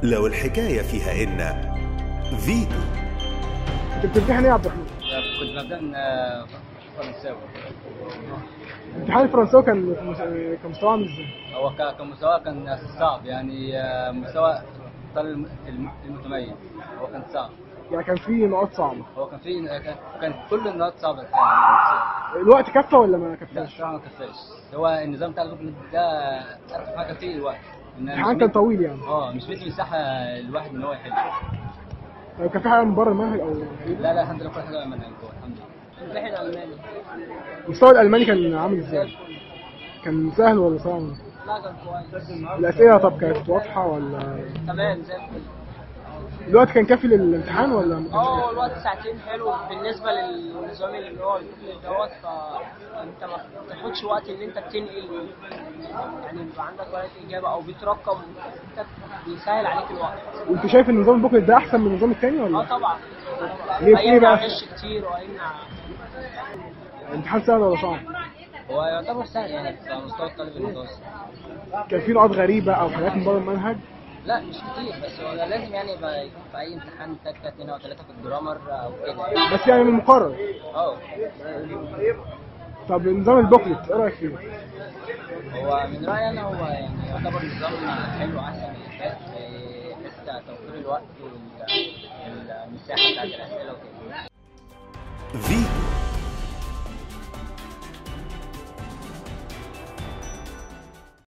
لو الحكاية فيها إن فيتو انت بتمتحن ايه يا عبد الرحمن؟ كنت ببدأ فرنساوي امتحان الفرنساوي كان كان مستواه عامل ازاي؟ هو ك- كمستوى كان صعب يعني آه، مستوى الطالب الم- المتميز هو كان صعب يعني كان في نقاط صعبه هو كان في كان- كان كل النقاط صعبة يعني الوقت كفى ولا ما لا كفاش؟ الصراحة ما كفاش هو النظام بتاع الجوجل ده أرخم حاجة فيه الوقت إن الامتحان مش كان مدي- طويل يعني اه مش مدي مساحة الواحد إن هو يحل طيب كان في حاجه من بره المنهج او لا لا الحمد لله كل حاجة منهج جوه الحمد لله امتحان ألماني المستوى الالماني كان عامل ازاي؟ كان سهل ولا صعب؟ لا كان كويس الاسئله طب كانت واضحه ولا تمام زي الفل الوقت كان كافي للامتحان ولا ما كانش اه كافي؟ الوقت ساعتين حلو بالنسبه للنظام اللي هو الكل دوت فانت ما بتاخدش وقت ان انت بتنقل يعني بيبقى عندك ورقه اجابه او بترقم انت بيسهل عليك الوقت وانت شايف ان نظام البوكلت ده احسن من النظام التاني اه ولا؟ طبعا ليه- ليه هيمنع بقى؟ غش كتير وهيمنع الامتحان سهل ولا صعب؟ هو يعتبر سهل يعني في مستوى الطالب المتوسط كان في نقاط غريبه او حاجات من بره المنهج لا مش كتير بس هو لازم يعني يبقى يكون في اي امتحان تكه اتنين او ثلاثه في الجرامر او كده بس يعني من المقرر اه طب نظام البوكلت ايه رايك فيه؟ هو من رايي انا هو يعني يعتبر نظام حلو احسن من اللي فات في حته توفير الوقت والمساحه بتاعت الاسئله وكده فيتو